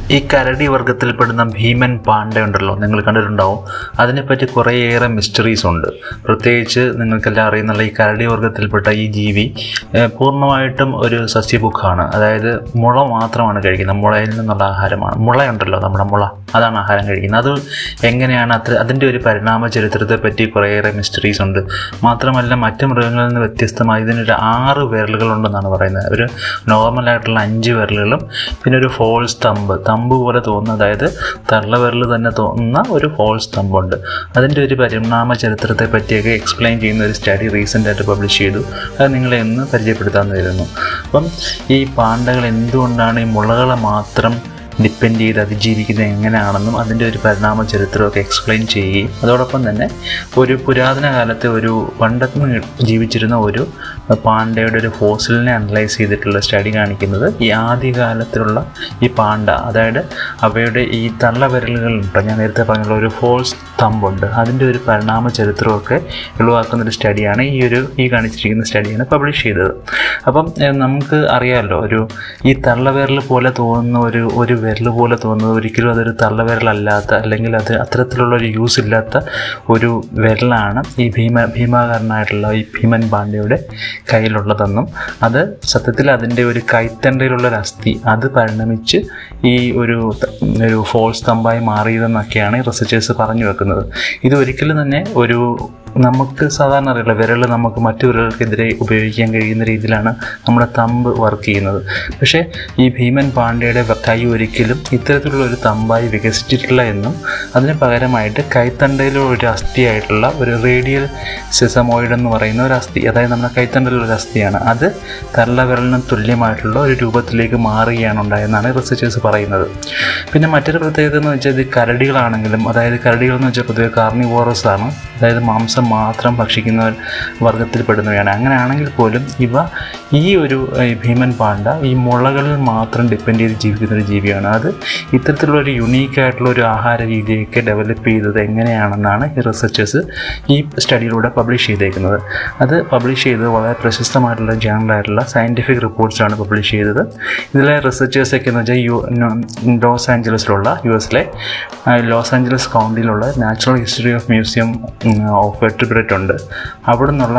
ഈ കരടി വർഗത്തിൽപ്പെടുന്ന ഭീമൻ പാണ്ഡ ഉണ്ടല്ലോ നിങ്ങൾ കണ്ടിട്ടുണ്ടാവും അതിനെപ്പറ്റി കുറേയേറെ മിസ്റ്ററീസ് ഉണ്ട് പ്രത്യേകിച്ച് നിങ്ങൾക്കെല്ലാം അറിയുന്നുള്ള ഈ കരടി വർഗത്തിൽപ്പെട്ട ഈ ജീവി ഏഹ്, പൂർണ്ണമായിട്ടും ഒരു സസ്യഭുക്കാണ് അതായത് മുള മാത്രമാണ് കഴിക്കുന്നത് മുളയിൽ നിന്നുള്ള ആഹാരമാണ് മുളയുണ്ടല്ലോ നമ്മുടെ മുള അതാണ് ആഹാരം കഴിക്കുന്നത് അത് എങ്ങനെയാണ് അത്ര അതിൻ്റെ ഒരു പരിണാമ ചരിത്രത്തെ പറ്റി കുറേയേറെ മിസ്റ്ററീസ് ഉണ്ട് മാത്രമല്ല മറ്റ് മൃഗങ്ങളിൽ നിന്ന് വ്യത്യസ്തമായി ഇതിനൊരു ആറ് വിരലുകളുണ്ടെന്നാണ് പറയുന്നത് ഒരു നോർമലായിട്ടുള്ള അഞ്ച് വിരലുകളും പിന്നെ ഒരു ഫോൾസ് തമ്പ് തമ്പ് പോലെ തോന്നുന്ന അതായത് തള്ളവിരൽ തന്നെ തോന്നുന്ന ഒരു ഫോൾസ് തമ്പുണ്ട് അതിൻ്റെ ഒരു പരിണാമ ചരിത്രത്തെ പറ്റിയൊക്കെ എക്സ്പ്ലെയിൻ ചെയ്യുന്ന ഒരു സ്റ്റഡി റീസെൻ്റ് ആയിട്ട് പബ്ലിഷ് ചെയ്തു അത് നിങ്ങളെ ഒന്ന് പരിചയപ്പെടുത്താമെന്ന് കരുതുന്നു അപ്പം ഈ പാണ്ടകൾ എന്തുകൊണ്ടാണ് ഈ മുളകളെ മാത്രം ഡിപ്പെൻഡ് ചെയ്ത് അതിജീവിക്കുന്നത് എങ്ങനെയാണെന്നും അതിൻ്റെ ഒരു പരിണാമ ചരിത്രമൊക്കെ എക്സ്പ്ലെയിൻ ചെയ്യുകയും അതോടൊപ്പം തന്നെ ഒരു പുരാതന കാലത്തെ ഒരു പണ്ടത്ത് ജീവിച്ചിരുന്ന ഒരു പാണ്ടയുടെ ഒരു ഫോസിലിനെ അനലൈസ് ചെയ്തിട്ടുള്ള സ്റ്റഡി കാണിക്കുന്നത് ഈ ആദ്യകാലത്തിലുള്ള ഈ പാണ്ട അതായത് അവയുടെ ഈ തള്ളവിരലുകളുണ്ട് ഞാൻ നേരത്തെ പറഞ്ഞുള്ള ഒരു ഫോൾസ് തമ്പുണ്ട് അതിൻ്റെ ഒരു പരിണാമ ചരിത്രമൊക്കെ എളുവാക്കുന്ന ഒരു സ്റ്റഡിയാണ് ഈ ഒരു ഈ കാണിച്ചിരിക്കുന്ന സ്റ്റഡിയാണ് പബ്ലിഷ് ചെയ്തത് അപ്പം ഏഹ്, നമുക്ക് അറിയാമല്ലോ ഒരു ഈ തള്ളവിരൽ പോലെ തോന്നുന്ന ഒരു ഒരു വിരൽ പോലെ തോന്നുന്നത് ഒരിക്കലും അതൊരു തള്ളവിരലല്ലാത്ത അല്ലെങ്കിൽ അത് അത്തരത്തിലുള്ള ഒരു യൂസ് ഇല്ലാത്ത ഒരു വിരലാണ് ഈ ഭീമ ഭീമാകാരനായിട്ടുള്ള ഈ ഭീമൻ പാണ്ഡ്യയുടെ കയ്യിലുള്ളതെന്നും അത് സത്യത്തിൽ അതിൻ്റെ ഒരു കൈത്തണ്ടയിലുള്ള ഒരു അസ്ഥി അത് പരിണമിച്ച് ഈ ഒരു ത- ഒരു ഫോൾസ് തമ്പായി മാറിയതെന്നൊക്കെയാണ് റിസർച്ചേഴ്സ് പറഞ്ഞു വെക്കുന്നത് ഇത് ഒരിക്കലും തന്നെ ഒരു നമുക്ക് സാധാരണ അറിയില്ല വിരൽ നമുക്ക് മറ്റു വിരലുകൾക്കെതിരെ ഉപയോഗിക്കാൻ കഴിയുന്ന രീതിയിലാണ് നമ്മുടെ തമ്പ് വർക്ക് ചെയ്യുന്നത് പക്ഷേ ഈ ഭീമൻ പാണ്ഡ്യയുടെ വ- കൈ ഒരിക്കലും ഇത്തരത്തിലുള്ള ഒരു തമ്പായി വികസിച്ചിട്ടില്ല എന്നും അതിന് പകരമായിട്ട് കൈത്തണ്ടയിലുള്ള ഒരു അസ്ഥിയായിട്ടുള്ള ഒരു റേഡിയൽ സിസമോയിഡ് എന്ന് പറയുന്ന ഒരു അസ്ഥി അതായത് നമ്മുടെ കൈത്തണ്ടയിലുള്ള ഒരു അസ്ഥിയാണ് അത് തള്ളവിരലിന് തുല്യമായിട്ടുള്ള ഒരു രൂപത്തിലേക്ക് മാറുകയാണ് ഉണ്ടായെന്നാണ് റിസർച്ചേഴ്സ് പറയുന്നത് പിന്നെ മറ്റൊരു പ്രത്യേകത എന്ന് വെച്ചാൽ ഇത് കരടികളാണെങ്കിലും അതായത് കരടികൾ എന്ന് വെച്ചാൽ പൊതുവെ കാർണിവോറസ് ആണ് അതായത് മാംസം മാത്രം ഭക്ഷിക്കുന്ന വർഗത്തിൽപ്പെടുന്നവയാണ് അങ്ങനെയാണെങ്കിൽ പോലും ഇവ ഈ ഒരു ഏഹ്, ഭീമൻ പാണ്ട ഈ മുളകളിൽ മാത്രം ഡിപ്പെൻഡ് ചെയ്ത് ജീവിക്കുന്ന ഒരു ജീവിയാണ് അത് ഇത്തരത്തിലുള്ള ഒരു യുണീക്കായിട്ടുള്ള ഒരു ആഹാര രീതിയൊക്കെ ഡെവലപ്പ് ചെയ്തത് എങ്ങനെയാണെന്നാണ് ഈ റിസർച്ചേഴ്സ് ഈ സ്റ്റഡിയിലൂടെ പബ്ലിഷ് ചെയ്തേക്കുന്നത് അത് പബ്ലിഷ് ചെയ്തത് വളരെ പ്രശസ്തമായിട്ടുള്ള ജേണലായിട്ടുള്ള സയൻറ്റിഫിക് റിപ്പോർട്ട്സാണ് പബ്ലിഷ് ചെയ്തത് ഇതിലെ റിസർച്ചേഴ്സൊക്കെ എന്ന് വെച്ചാൽ യു നോ- ലോസ് ആഞ്ചലസിലുള്ള യു എസിലെ ആ, ലോസ് ആഞ്ചലസ് കൗണ്ടിയിലുള്ള നാച്ചുറൽ ഹിസ്റ്ററി ഓഫ് മ്യൂസിയം ഉം, ഓഫ് വെട്രിബ്രറ്റ് ഉണ്ട് അവിടെ നിന്നുള്ള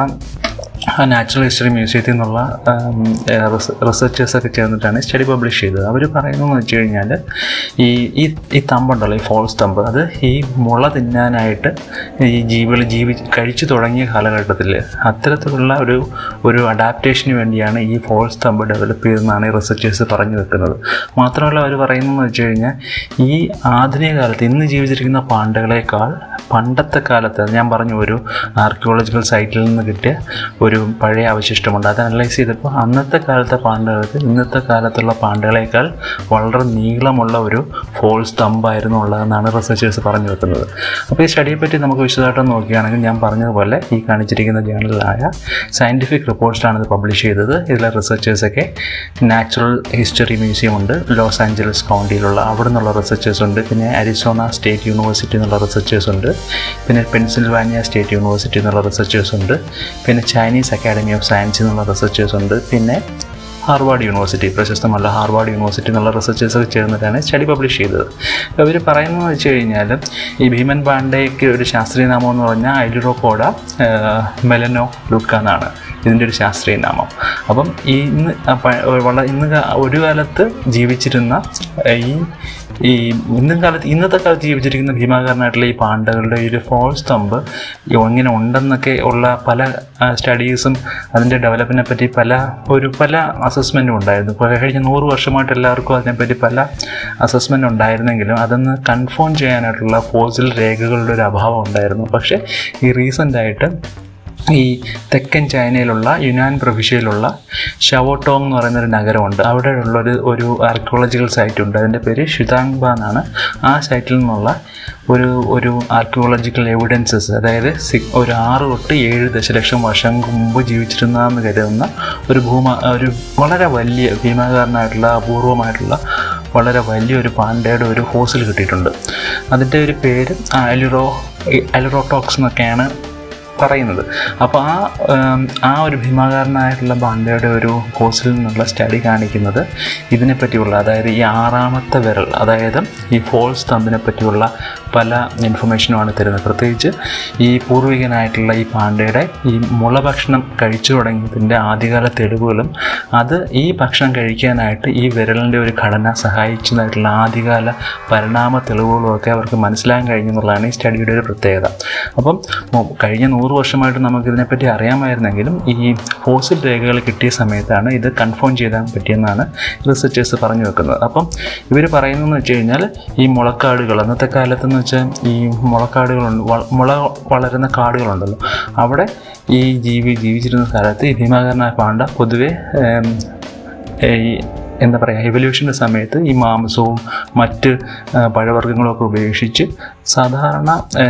ആ നാച്ചുറൽ ഹിസ്റ്ററി മ്യൂസിയത്തിൽ നിന്നുള്ള റിസർച്ചേഴ്സൊക്കെ ചേർന്നിട്ടാണ് സ്റ്റഡി പബ്ലിഷ് ചെയ്തത് അവർ പറയുന്നതെന്ന് വെച്ച് കഴിഞ്ഞാൽ ഈ ഈ ഈ തമ്പുണ്ടല്ലോ ഈ ഫോൾസ് തമ്പ് അത് ഈ മുള തിന്നാനായിട്ട് ഈ ജീവികൾ ജീവി കഴിച്ചു തുടങ്ങിയ കാലഘട്ടത്തിൽ അത്തരത്തിലുള്ള ഒരു ഒരു അഡാപ്റ്റേഷന് വേണ്ടിയാണ് ഈ ഫോൾസ് തമ്പ് ഡെവലപ്പ് ചെയ്തതെന്നാണ് ഈ റിസർച്ചേഴ്സ് പറഞ്ഞു വെക്കുന്നത് മാത്രമല്ല അവർ പറയുന്നതെന്ന് വെച്ച് കഴിഞ്ഞാൽ ഈ ആധുനിക കാലത്ത് ഇന്ന് ജീവിച്ചിരിക്കുന്ന പാണ്ടകളെക്കാൾ പണ്ടത്തെ കാലത്ത് ഞാൻ പറഞ്ഞു ഒരു ആർക്കിയോളജിക്കൽ സൈറ്റിൽ നിന്ന് കിട്ടിയ ഒരു പഴയ അവശിഷ്ടമുണ്ട് അത് അനലൈസ് ചെയ്തപ്പോൾ അന്നത്തെ കാലത്തെ പാണ്ടകൾക്ക് ഇന്നത്തെ കാലത്തുള്ള പാണ്ടകളേക്കാൾ വളരെ നീളമുള്ള ഒരു ഫോൾസ് തമ്പായിരുന്നു ഉള്ളതെന്നാണ് റിസർച്ചേഴ്സ് പറഞ്ഞു വെക്കുന്നത് അപ്പോൾ ഈ സ്റ്റഡിയെ പറ്റി നമുക്ക് വിശദമായിട്ട് നോക്കുകയാണെങ്കിൽ ഞാൻ പറഞ്ഞതുപോലെ ഈ കാണിച്ചിരിക്കുന്ന ജേണലിലായ സയൻറ്റിഫിക് റിപ്പോർട്ട്സാണ് ഇത് പബ്ലിഷ് ചെയ്തത് ഇതിലെ റിസർച്ചേഴ്സൊക്കെ നാച്ചുറൽ ഹിസ്റ്ററി മ്യൂസിയം ഉണ്ട് ലോസ് ആഞ്ചലസ് കൗണ്ടിയിലുള്ള അവിടെ നിന്നുള്ള റിസർച്ചേഴ്സ് ഉണ്ട് പിന്നെ അരിസോണ സ്റ്റേറ്റ് യൂണിവേഴ്സിറ്റി എന്നുള്ള റിസർച്ചേഴ്സ് ഉണ്ട് പിന്നെ പെൻസിൽവാനിയ സ്റ്റേറ്റ് യൂണിവേഴ്സിറ്റി എന്നുള്ള റിസർച്ചേഴ്സ് ഉണ്ട് പിന്നെ ചൈനീസ് അക്കാഡമി ഓഫ് സയൻസ് എന്നുള്ള റിസർച്ചേഴ്സ് ഉണ്ട് പിന്നെ ഹാർവാർഡ് യൂണിവേഴ്സിറ്റി പ്രശസ്തമല്ല ഹാർവാർഡ് യൂണിവേഴ്സിറ്റി എന്നുള്ള റിസർച്ചേഴ്സൊക്കെ ചേർന്നിട്ടാണ് സ്റ്റഡി പബ്ലിഷ് ചെയ്തത് അവർ പറയുന്നതെന്ന് വെച്ച് കഴിഞ്ഞാൽ ഈ ഭീമൻ പാണ്ഡേക്ക് ഒരു ശാസ്ത്രീയ നാമം എന്ന് പറഞ്ഞാൽ ഐലുറോപോഡ മെലനോ ലുക്ക എന്നാണ് ഇതിൻ്റെ ഒരു ശാസ്ത്രീയ നാമം അപ്പം ഈ ഇന്ന് ആ പ- വള ഇന്ന് കാ- ഒരു കാലത്ത് ജീവിച്ചിരുന്ന ഏഹ്, ഈ ഈ ഇന്നും കാലത്ത് ഇന്നത്തെ കാലത്ത് ജീവിച്ചിരിക്കുന്ന ഭീമാകാരനായിട്ടുള്ള ഈ പാണ്ഡകളുടെ ഈ ഒരു ഫോൾസ് തമ്പ് എങ്ങനെ ഉണ്ടെന്നൊക്കെ ഉള്ള പല സ്റ്റഡീസും അതിൻ്റെ ഡെവലപ്പിനെ പറ്റി പല ഒരു പല അസസ്മെൻറ്റും ഉണ്ടായിരുന്നു ഇപ്പോൾ കഴിഞ്ഞ നൂറ് വർഷമായിട്ട് എല്ലാവർക്കും അതിനെപ്പറ്റി പല അസസ്മെൻ്റ് ഉണ്ടായിരുന്നെങ്കിലും അതൊന്ന് കൺഫേം ചെയ്യാനായിട്ടുള്ള ഫോസിൽ രേഖകളുടെ ഒരു അഭാവം ഉണ്ടായിരുന്നു പക്ഷേ ഈ റീസെൻ്റായിട്ട് ഈ തെക്കൻ ചൈനയിലുള്ള യുനാൻ പ്രവിശ്യയിലുള്ള ഷവോട്ടോങ് എന്ന് പറയുന്ന ഒരു നഗരമുണ്ട് അവിടെ ഉള്ളൊരു ഒരു ആർക്കിയോളജിക്കൽ സൈറ്റ് ഉണ്ട് അതിൻ്റെ പേര് ഷിതാങ്ബ എന്നാണ് ആ സൈറ്റിൽ നിന്നുള്ള ഒരു ഒരു ആർക്കിയോളജിക്കൽ എവിഡൻസസ് അതായത് സി ഒരു ആറ് തൊട്ട് ഏഴ് ദശലക്ഷം വർഷം മുമ്പ് ജീവിച്ചിരുന്നതെന്ന് കരുതുന്ന ഒരു ഭൂമ ഒരു വളരെ വലിയ ഭീമാകാരനായിട്ടുള്ള അപൂർവമായിട്ടുള്ള വളരെ വലിയൊരു പാണ്ടയുടെ ഒരു ഫോസിൽ കിട്ടിയിട്ടുണ്ട് അതിൻ്റെ ഒരു പേര് അലിറോ അലിറോട്ടോക്സ് എന്നൊക്കെയാണ് പറയുന്നത് അപ്പോൾ ആ ഉം, ആ ഒരു ഭീമാകാരനായിട്ടുള്ള ബാണ്ടയുടെ ഒരു കോഴ്സിൽ നിന്നുള്ള സ്റ്റഡി കാണിക്കുന്നത് ഇതിനെ പറ്റിയുള്ള അതായത് ഈ ആറാമത്തെ വിരൽ അതായത് ഈ ഫോൾസ് തമ്പിനെ പറ്റിയുള്ള പല ഇൻഫർമേഷനുമാണ് തരുന്നത് പ്രത്യേകിച്ച് ഈ പൂർവികനായിട്ടുള്ള ഈ പാണ്ഡയുടെ ഈ മുള ഭക്ഷണം കഴിച്ചു തുടങ്ങിയതിൻ്റെ ആദ്യകാല തെളിവുകളും അത് ഈ ഭക്ഷണം കഴിക്കാനായിട്ട് ഈ വിരലിൻ്റെ ഒരു ഘടന സഹായിച്ചതായിട്ടുള്ള ആദ്യകാല പരിണാമ തെളിവുകളും ഒക്കെ അവർക്ക് മനസ്സിലാക്കാൻ കഴിഞ്ഞു എന്നുള്ളതാണ് ഈ സ്റ്റഡിയുടെ ഒരു പ്രത്യേകത അപ്പം മു- കഴിഞ്ഞ നൂറ് വർഷമായിട്ട് നമുക്കിതിനെപ്പറ്റി അറിയാമായിരുന്നെങ്കിലും ഈ ഫോസിൽ രേഖകൾ കിട്ടിയ സമയത്താണ് ഇത് കൺഫേം ചെയ്താൻ പറ്റിയെന്നാണ് റിസർച്ചേഴ്സ് പറഞ്ഞു വെക്കുന്നത് അപ്പം ഇവർ പറയുന്നതെന്ന് വെച്ച് കഴിഞ്ഞാൽ ഈ മുളക്കാടുകൾ അന്നത്തെ കാലത്തെന്ന് വെച്ചാൽ ഈ മുളക്കാടുകളുണ്ട് വ- മുള വളരുന്ന കാടുകളുണ്ടല്ലോ അവിടെ ഈ ജീവി ജീവിച്ചിരുന്ന കാലത്ത് ഈ ഭീമാകാരനായ പാണ്ട പൊതുവെ ഏം, ഈ എന്താ പറയുക എവല്യൂഷൻ്റെ സമയത്ത് ഈ മാംസവും മറ്റ് ആ, പഴവർഗ്ഗങ്ങളൊക്കെ ഉപേക്ഷിച്ച് സാധാരണ ആ,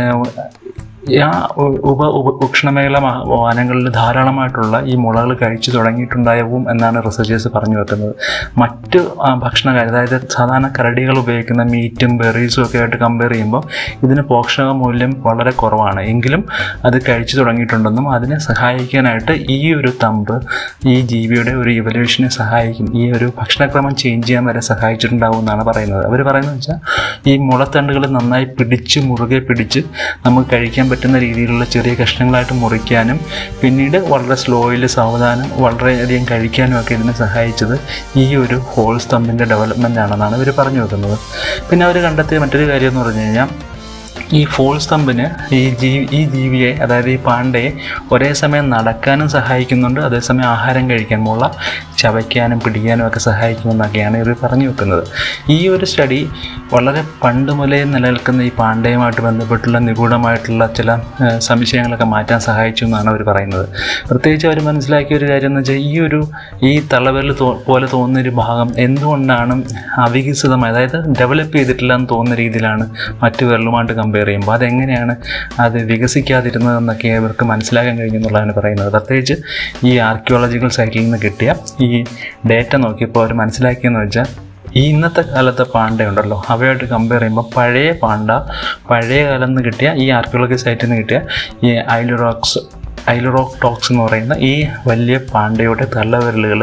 ആ ഉ- ഉപ ഉപ ഉഷ്ണമേഖല മ- വനങ്ങളിൽ ധാരാളമായിട്ടുള്ള ഈ മുളകൾ കഴിച്ചു തുടങ്ങിയിട്ടുണ്ടാവും എന്നാണ് റിസർച്ചേഴ്സ് പറഞ്ഞു വെക്കുന്നത് മറ്റ് ആ, ഭക്ഷണ കാര്യം അതായത് സാധാരണ കരടികൾ ഉപയോഗിക്കുന്ന മീറ്റും ബെറീസും ഒക്കെ ആയിട്ട് കമ്പയർ ചെയ്യുമ്പോൾ ഇതിന് പോഷക മൂല്യം വളരെ കുറവാണ് എങ്കിലും അത് കഴിച്ചു തുടങ്ങിയിട്ടുണ്ടെന്നും അതിനെ സഹായിക്കാനായിട്ട് ഈ ഒരു തമ്പ് ഈ ജീവിയുടെ ഒരു ഇവല്യൂഷനെ സഹായിക്കും ഈ ഒരു ഭക്ഷണക്രമം ചേഞ്ച് ചെയ്യാൻ വരെ സഹായിച്ചിട്ടുണ്ടാവും എന്നാണ് പറയുന്നത് അവർ പറയുന്നത് വെച്ചാൽ ഈ മുളത്തണ്ടുകൾ നന്നായി പിടിച്ച് മുറുകെ പിടിച്ച് നമുക്ക് കഴിക്കാൻ പറ്റുന്ന രീതിയിലുള്ള ചെറിയ കഷ്ണങ്ങളായിട്ട് മുറിക്കാനും പിന്നീട് വളരെ സ്ലോയിൽ സാവധാനം വളരെയധികം കഴിക്കാനും ഒക്കെ ഇതിനെ സഹായിച്ചത് ഈ ഒരു ഹോൾ സ്തംഭിൻ്റെ ഡെവലപ്മെൻ്റ് ആണെന്നാണ് ഇവർ പറഞ്ഞു വെക്കുന്നത് പിന്നെ അവർ കണ്ടെത്തിയ മറ്റൊരു കാര്യം എന്ന് പറഞ്ഞു കഴിഞ്ഞാൽ ഈ ഫോൾ സ്തംഭിന് ഈ ജീവി ഈ ജീവിയെ അതായത് ഈ പാണ്ടയെ ഒരേ സമയം നടക്കാനും സഹായിക്കുന്നുണ്ട് അതേസമയം ആഹാരം കഴിക്കാനുമുള്ള ചവയ്ക്കാനും പിടിക്കാനും ഒക്കെ സഹായിക്കുമെന്നൊക്കെയാണ് ഇവർ പറഞ്ഞു വെക്കുന്നത് ഈ ഒരു സ്റ്റഡി വളരെ പണ്ട് മുതലേ നിലനിൽക്കുന്ന ഈ പാണ്ഡയുമായിട്ട് ബന്ധപ്പെട്ടുള്ള നിഗൂഢമായിട്ടുള്ള ചില ഏഹ്, സംശയങ്ങളൊക്കെ മാറ്റാൻ സഹായിച്ചു എന്നാണ് അവർ പറയുന്നത് പ്രത്യേകിച്ച് അവർ മനസ്സിലാക്കിയ ഒരു കാര്യം എന്ന് വെച്ചാൽ ഈ ഒരു ഈ തള്ളവിരൽ തോ പോലെ തോന്നുന്ന ഒരു ഭാഗം എന്തുകൊണ്ടാണ് അവികസിതമായി അതായത് ഡെവലപ്പ് ചെയ്തിട്ടില്ല എന്ന് തോന്നുന്ന രീതിയിലാണ് മറ്റു വിരലുമായിട്ട് കമ്പയർ ചെയ്യുമ്പോൾ അതെങ്ങനെയാണ് അത് വികസിക്കാതിരുന്നതെന്നൊക്കെ ഇവർക്ക് മനസ്സിലാക്കാൻ കഴിഞ്ഞു എന്നുള്ളതാണ് പറയുന്നത് പ്രത്യേകിച്ച് ഈ ആർക്കിയോളജിക്കൽ സൈറ്റിൽ നിന്ന് കിട്ടിയ ഈ ഡേറ്റ നോക്കിയപ്പോൾ അവർ മനസ്സിലാക്കിയെന്ന് വെച്ചാൽ ഈ ഇന്നത്തെ കാലത്തെ പാണ്ട ഉണ്ടല്ലോ അവയായിട്ട് കമ്പയർ ചെയ്യുമ്പോൾ പഴയ പാണ്ട പഴയ കാലം നിന്ന് കിട്ടിയ ഈ ആർക്കിയോളജി സൈറ്റിൽ നിന്ന് കിട്ടിയ ഈ ഐലുറോക്സ് ഐലുറോക്ക് ടോക്സ് എന്ന് പറയുന്ന ഈ വലിയ പാണ്ടയുടെ തള്ളവിരലുകൾ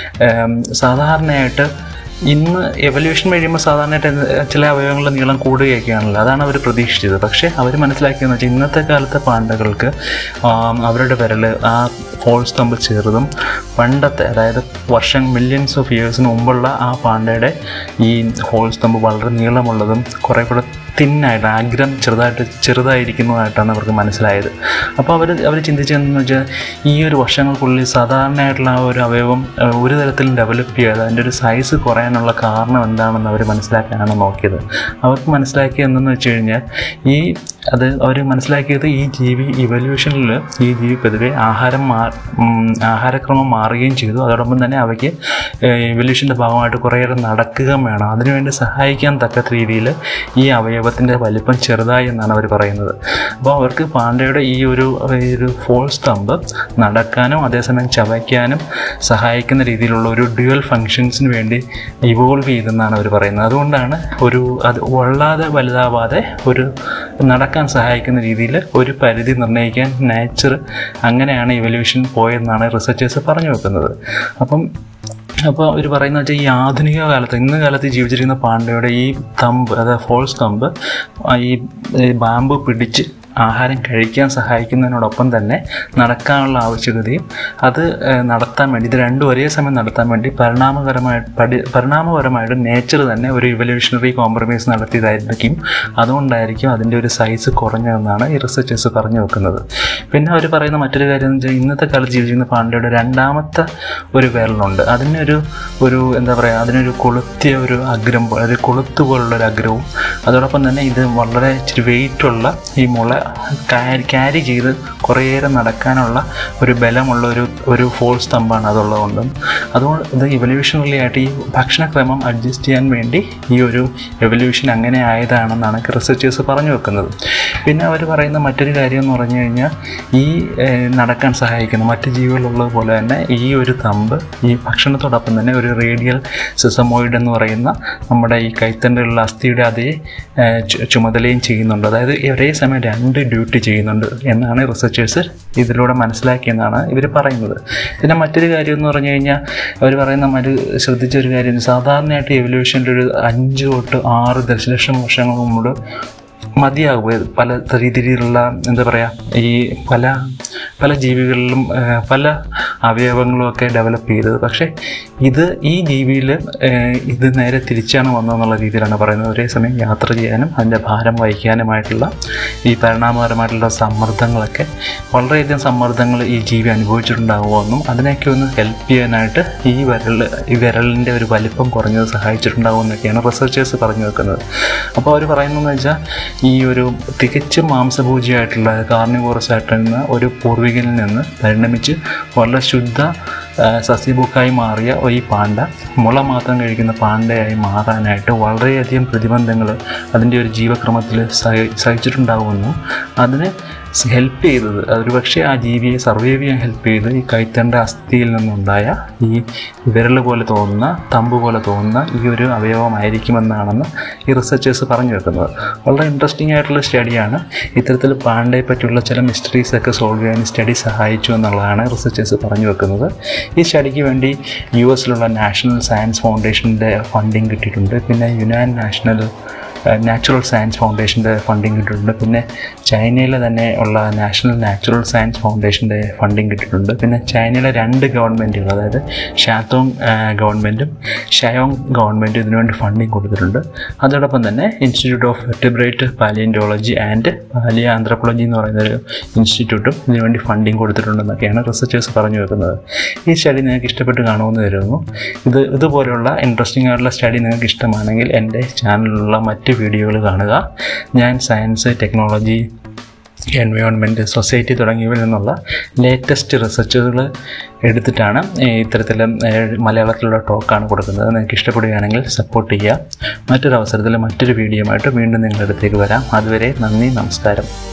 സാധാരണയായിട്ട് ഇന്ന് എവല്യൂഷൻ കഴിയുമ്പോൾ സാധാരണയായിട്ട് എന്ത് ചില അവയവങ്ങളുടെ നീളം കൂടുകയൊക്കെയാണല്ലോ അതാണ് അവർ പ്രതീക്ഷിച്ചത് പക്ഷേ അവർ മനസ്സിലാക്കിയെന്ന് വെച്ചാൽ ഇന്നത്തെ കാലത്തെ പാണ്ടകൾക്ക് ആം, അവരുടെ വിരൽ ആ ഫോൾസ് തമ്മിൽ ചെറുതും പണ്ടത്തെ അതായത് വർഷം മില്യൺസ് ഓഫ് ഇയേഴ്സിന് മുമ്പുള്ള ആ പാണ്ടയുടെ ഈ ഹോൾസ് തമ്പ് വളരെ നീളമുള്ളതും കുറേ കൂടെ തിന്നായിട്ട് ആഗ്രം ചെറുതായിട്ട് ചെറുതായിരിക്കുന്നതായിട്ടാണ് അവർക്ക് മനസ്സിലായത് അപ്പോൾ അവർ അവർ ചിന്തിച്ചതെന്ന് വെച്ചാൽ ഈ ഒരു വർഷങ്ങൾക്കുള്ളിൽ സാധാരണയായിട്ടുള്ള ആ ഒരു അവയവം ഏഹ്, ഒരു തരത്തിലും ഡെവലപ്പ് ചെയ്യാതെ അതിൻ്റെ ഒരു സൈസ് കുറയാനുള്ള കാരണം എന്താണെന്ന് അവർ മനസ്സിലാക്കാനാണ് നോക്കിയത് അവർക്ക് മനസ്സിലാക്കിയത് എന്തെന്ന് വെച്ച് കഴിഞ്ഞാൽ ഈ അത് അവർ മനസ്സിലാക്കിയത് ഈ ജീവി ഇവല്യൂഷനിൽ ഈ ജീവി പൊതുവെ ആഹാരം മാ ഉം, ആഹാരക്രമം മാറുകയും ചെയ്തു അതോടൊപ്പം തന്നെ അവയ്ക്ക് ഇവല്യൂഷൻ്റെ ഭാഗമായിട്ട് കുറേയേറെ നടക്കുകയും വേണം അതിനുവേണ്ടി സഹായിക്കാൻ തക്ക രീതിയിൽ ഈ അവയവത്തിൻ്റെ വലിപ്പം ചെറുതായി എന്നാണ് അവർ പറയുന്നത് അപ്പോൾ അവർക്ക് പാണ്ഡയുടെ ഈ ഒരു ഈ ഒരു ഫോൾസ് തമ്പ് നടക്കാനും അതേസമയം ചവയ്ക്കാനും സഹായിക്കുന്ന രീതിയിലുള്ള ഒരു ഡ്യുവൽ ഫങ്ഷൻസിന് വേണ്ടി ഇവോൾവ് ചെയ്തെന്നാണ് അവർ പറയുന്നത് അതുകൊണ്ടാണ് ഒരു അത് വല്ലാതെ വലുതാവാതെ ഒരു നടക്കാൻ സഹായിക്കുന്ന രീതിയിൽ ഒരു പരിധി നിർണ്ണയിക്കാൻ നേച്ചർ അങ്ങനെയാണ് ഇവല്യൂഷൻ പോയെന്നാണ് റിസർച്ചേഴ്സ് പറഞ്ഞു വെക്കുന്നത് അപ്പം അപ്പോൾ അവർ പറയുന്ന വെച്ചാൽ ഈ ആധുനിക കാലത്ത് ഇന്ന് കാലത്ത് ജീവിച്ചിരിക്കുന്ന പാണ്ഡയുടെ ഈ തമ്പ് അതായത് ഫോൾസ് തമ്പ് ആ ഈ ഈ ബാമ്പ് പിടിച്ച് ആഹാരം കഴിക്കാൻ സഹായിക്കുന്നതിനോടൊപ്പം തന്നെ നടക്കാനുള്ള ആവശ്യകതയും അത് ഏഹ്, നടത്താൻ വേണ്ടി ഇത് രണ്ടും ഒരേ സമയം നടത്താൻ വേണ്ടി പരിണാമകരമായിട്ട് പഠി പരിണാമപരമായിട്ട് നേച്ചർ തന്നെ ഒരു ഇവല്യൂഷണറി കോംപ്രമൈസ് നടത്തിയതായിരിക്കും അതുകൊണ്ടായിരിക്കും അതിൻ്റെ ഒരു സൈസ് കുറഞ്ഞതെന്നാണ് ഈ റിസർച്ചേഴ്സ് പറഞ്ഞു വെക്കുന്നത് പിന്നെ അവർ പറയുന്ന മറ്റൊരു കാര്യം എന്ന് വെച്ചാൽ ഇന്നത്തെ കാലത്ത് ജീവിച്ചിരുന്ന പാണ്ഡയുടെ രണ്ടാമത്തെ ഒരു വിരലുണ്ട് അതിനൊരു ഒരു എന്താ പറയുക അതിനൊരു കൊളുത്തിയ ഒരു അഗ്രം പോലെ ഒരു കൊളുത്ത് പോലുള്ള ഒരു അഗ്രവും അതോടൊപ്പം തന്നെ ഇത് വളരെ ഇച്ചിരി വെയിറ്റുള്ള ഈ മുള ക്യാരി ക്യാരി ചെയ്ത് കുറേയേറെ നടക്കാനുള്ള ഒരു ബലമുള്ള ഒരു ഒരു ഫോൾ സ്തംഭാണ് അതുള്ളതുകൊണ്ടും അതുകൊണ്ട് ഇത് ഇവല്യൂഷണറി ആയിട്ട് ഈ ഭക്ഷണക്രമം അഡ്ജസ്റ്റ് ചെയ്യാൻ വേണ്ടി ഈ ഒരു എവല്യൂഷൻ അങ്ങനെ ആയതാണെന്നാണ് റിസർച്ചേഴ്സ് പറഞ്ഞു വെക്കുന്നത് പിന്നെ അവർ പറയുന്ന മറ്റൊരു കാര്യം എന്ന് പറഞ്ഞു കഴിഞ്ഞാൽ ഈ ഏഹ്, നടക്കാൻ സഹായിക്കുന്ന മറ്റ് ജീവികളുള്ളത് പോലെ തന്നെ ഈ ഒരു തമ്പ് ഈ ഭക്ഷണത്തോടൊപ്പം തന്നെ ഒരു റേഡിയൽ സിസമോയിഡ് എന്ന് പറയുന്ന നമ്മുടെ ഈ കൈത്തണ്ടിലുള്ള അസ്ഥിയുടെ അതേ ഏഹ്, ചു- ചുമതലയും ചെയ്യുന്നുണ്ട് അതായത് ഒരേ സമയം രണ്ട് രണ്ട് ഡ്യൂട്ടി ചെയ്യുന്നുണ്ട് എന്നാണ് റിസർച്ചേഴ്സ് ഇതിലൂടെ മനസ്സിലാക്കിയെന്നാണ് ഇവർ പറയുന്നത് പിന്നെ മറ്റൊരു കാര്യം എന്ന് പറഞ്ഞു കഴിഞ്ഞാൽ അവർ പറയുന്ന മറ്റു ശ്രദ്ധിച്ച ഒരു കാര്യം സാധാരണയായിട്ട് എവല്യൂഷൻ്റെ ഒരു അഞ്ച് തൊട്ട് ആറ് ദശലക്ഷം വർഷങ്ങൾ മുമ്പ് മതിയാകും പല രീതിയിലുള്ള എന്താ പറയുക ഈ പല പല ജീവികളിലും ആ, പല അവയവങ്ങളും ഒക്കെ ഡെവലപ്പ് ചെയ്തത് പക്ഷേ ഇത് ഈ ജീവിയിൽ ഇത് നേരെ തിരിച്ചാണ് വന്നതെന്നുള്ള രീതിയിലാണ് പറയുന്നത് ഒരേ സമയം യാത്ര ചെയ്യാനും അതിൻ്റെ ഭാരം വഹിക്കാനുമായിട്ടുള്ള ഈ പരിണാമപരമായിട്ടുള്ള സമ്മർദ്ദങ്ങളൊക്കെ വളരെയധികം സമ്മർദ്ദങ്ങൾ ഈ ജീവി അനുഭവിച്ചിട്ടുണ്ടാകുമെന്നും അതിനെയൊക്കെ ഒന്ന് ഹെൽപ്പ് ചെയ്യാനായിട്ട് ഈ വിരൽ ഈ വിരലിൻ്റെ ഒരു വലിപ്പം കുറഞ്ഞത് സഹായിച്ചിട്ടുണ്ടാകുമെന്നൊക്കെയാണ് റിസർച്ചേഴ്സ് പറഞ്ഞു വെക്കുന്നത് അപ്പോൾ അവർ പറയുന്നതെന്ന് വെച്ചാൽ ഈ ഒരു തികച്ചും മാംസഭോജിയായിട്ടുള്ള കാർണിവോറസ് ആയിട്ടുള്ള ഒരു പൂർവികനിൽ നിന്ന് പരിണമിച്ച് വളരെ ശുദ്ധ ആ, സസ്യഭുക്കായി മാറിയ ഈ പാണ്ട മുള മാത്രം കഴിക്കുന്ന പാണ്ടയായി മാറാനായിട്ട് വളരെയധികം പ്രതിബന്ധങ്ങൾ അതിൻ്റെ ഒരു ജീവക്രമത്തിൽ സഹി സഹിച്ചിട്ടുണ്ടാകുമെന്നും അതിന് ഹെൽപ്പ് ചെയ്തത് അതൊരു പക്ഷേ ആ ജീവിയെ സർവൈവ് ചെയ്യാൻ ഹെൽപ്പ് ചെയ്ത് ഈ കൈത്തണ്ട അസ്ഥിയിൽ നിന്നുണ്ടായ ഈ വിരൽ പോലെ തോന്നുന്ന തമ്പ് പോലെ തോന്നുന്ന ഈ ഒരു അവയവമായിരിക്കുമെന്നാണെന്ന് ഈ റിസർച്ചേഴ്സ് പറഞ്ഞു വെക്കുന്നത് വളരെ ഇൻട്രസ്റ്റിംഗ് ആയിട്ടുള്ള സ്റ്റഡിയാണ് ഇത്തരത്തിൽ പാണ്ടയെ പറ്റിയുള്ള ചില മിസ്റ്ററീസ് ഒക്കെ സോൾവ് ചെയ്യാൻ സ്റ്റഡി സഹായിച്ചു എന്നുള്ളതാണ് റിസർച്ചേഴ്സ് പറഞ്ഞു വെക്കുന്നത് ഈ സ്റ്റഡിക്ക് വേണ്ടി യു എസിലുള്ള നാഷണൽ സയൻസ് ഫൗണ്ടേഷൻ്റെ ഫണ്ടിങ് കിട്ടിയിട്ടുണ്ട് പിന്നെ യുനാൻ നാഷണൽ നാച്ചുറൽ സയൻസ് ഫൗണ്ടേഷൻ്റെ ഫണ്ടിങ് കിട്ടിയിട്ടുണ്ട് പിന്നെ ചൈനയിലെ തന്നെ ഉള്ള നാഷണൽ നാച്ചുറൽ സയൻസ് ഫൗണ്ടേഷൻ്റെ ഫണ്ടിങ് കിട്ടിയിട്ടുണ്ട് പിന്നെ ചൈനയിലെ രണ്ട് ഗവൺമെൻറ്റുകൾ അതായത് ഷാത്തോങ് ഗവൺമെൻറ്റും ഷയോങ് ഗവൺമെൻറ്റും ഇതിനുവേണ്ടി ഫണ്ടിങ് കൊടുത്തിട്ടുണ്ട് അതോടൊപ്പം തന്നെ Institute of Vertebrate Paleontology and Paleoanthropology എന്ന് പറയുന്ന ഒരു ഇൻസ്റ്റിറ്റ്യൂട്ടും ഇതിനുവേണ്ടി ഫണ്ടിങ് കൊടുത്തിട്ടുണ്ടെന്നൊക്കെയാണ് റിസർച്ചേഴ്സ് പറഞ്ഞു വെക്കുന്നത് ഈ സ്റ്റഡി നിങ്ങൾക്ക് ഇഷ്ടപ്പെട്ട് കാണുമെന്ന് കരുതുന്നു ഇത് ഇതുപോലെയുള്ള ഇൻട്രസ്റ്റിംഗ് ആയിട്ടുള്ള സ്റ്റഡി നിങ്ങൾക്ക് ഇഷ്ടമാണെങ്കിൽ എൻ്റെ ചാനലിലുള്ള മറ്റ് വീഡിയോകൾ കാണുക ഞാൻ സയൻസ് ടെക്നോളജി എൻവയോൺമെൻറ്റ് സൊസൈറ്റി തുടങ്ങിയവയിൽ നിന്നുള്ള ലേറ്റസ്റ്റ് റിസർച്ചുകൾ എടുത്തിട്ടാണ് ഈ ഇത്തരത്തിൽ മലയാളത്തിലുള്ള ടോക്കാണ് കൊടുക്കുന്നത് നിങ്ങൾക്ക് ഇഷ്ടപ്പെടുകയാണെങ്കിൽ സപ്പോർട്ട് ചെയ്യുക മറ്റൊരു അവസരത്തിൽ മറ്റൊരു വീഡിയോയുമായിട്ട് വീണ്ടും നിങ്ങളുടെ അടുത്തേക്ക് വരാം അതുവരെ നന്ദി നമസ്കാരം